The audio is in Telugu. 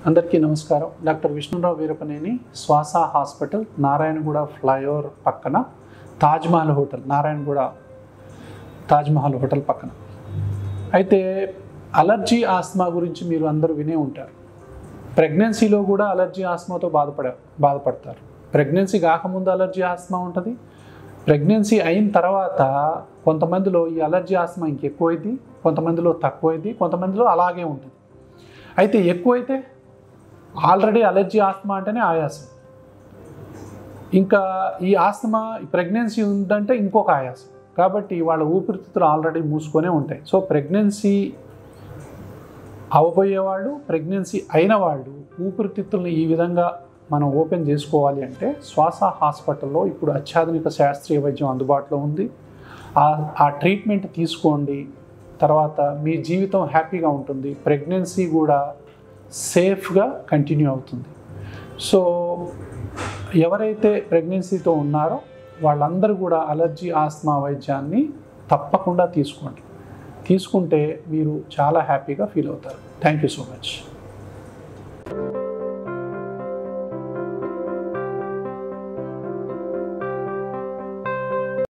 అందరికీ నమస్కారం డాక్టర్ విష్ణురావు వీరపనేని శ్వాస హాస్పిటల్ నారాయణగూడ ఫ్లైఓవర్ పక్కన తాజ్మహల్ హోటల్ నారాయణగూడ తాజ్మహల్ హోటల్ పక్కన అయితే అలర్జీ ఆస్మా గురించి మీరు అందరూ వినే ఉంటారు ప్రెగ్నెన్సీలో కూడా అలర్జీ ఆస్మాతో బాధపడ బాధపడతారు ప్రెగ్నెన్సీ కాకముందు అలర్జీ ఆస్మా ఉంటుంది ప్రెగ్నెన్సీ అయిన తర్వాత కొంతమందిలో ఈ అలర్జీ ఆస్మా ఇంకెక్కువైంది కొంతమందిలో తక్కువైంది కొంతమందిలో అలాగే ఉంటుంది అయితే ఎక్కువైతే ఆల్రెడీ అలర్జీ ఆస్మా అంటేనే ఆయాసం ఇంకా ఈ ఆస్తమా ప్రెగ్నెన్సీ ఉందంటే ఇంకొక ఆయాసం కాబట్టి వాళ్ళ ఊపిరితిత్తులు ఆల్రెడీ మూసుకొనే ఉంటాయి సో ప్రెగ్నెన్సీ అవబోయేవాళ్ళు ప్రెగ్నెన్సీ అయిన వాళ్ళు ఊపిరితిత్తుల్ని ఈ విధంగా మనం ఓపెన్ చేసుకోవాలి అంటే శ్వాస హాస్పిటల్లో ఇప్పుడు అత్యాధునిక శాస్త్రీయ వైద్యం అందుబాటులో ఉంది ఆ ఆ ట్రీట్మెంట్ తీసుకోండి తర్వాత మీ జీవితం హ్యాపీగా ఉంటుంది ప్రెగ్నెన్సీ కూడా సేఫ్గా కంటిన్యూ అవుతుంది సో ఎవరైతే ప్రెగ్నెన్సీతో ఉన్నారో వాళ్ళందరూ కూడా అలర్జీ ఆస్మా వైద్యాన్ని తప్పకుండా తీసుకోండి తీసుకుంటే మీరు చాలా హ్యాపీగా ఫీల్ అవుతారు థ్యాంక్ యూ సో మచ్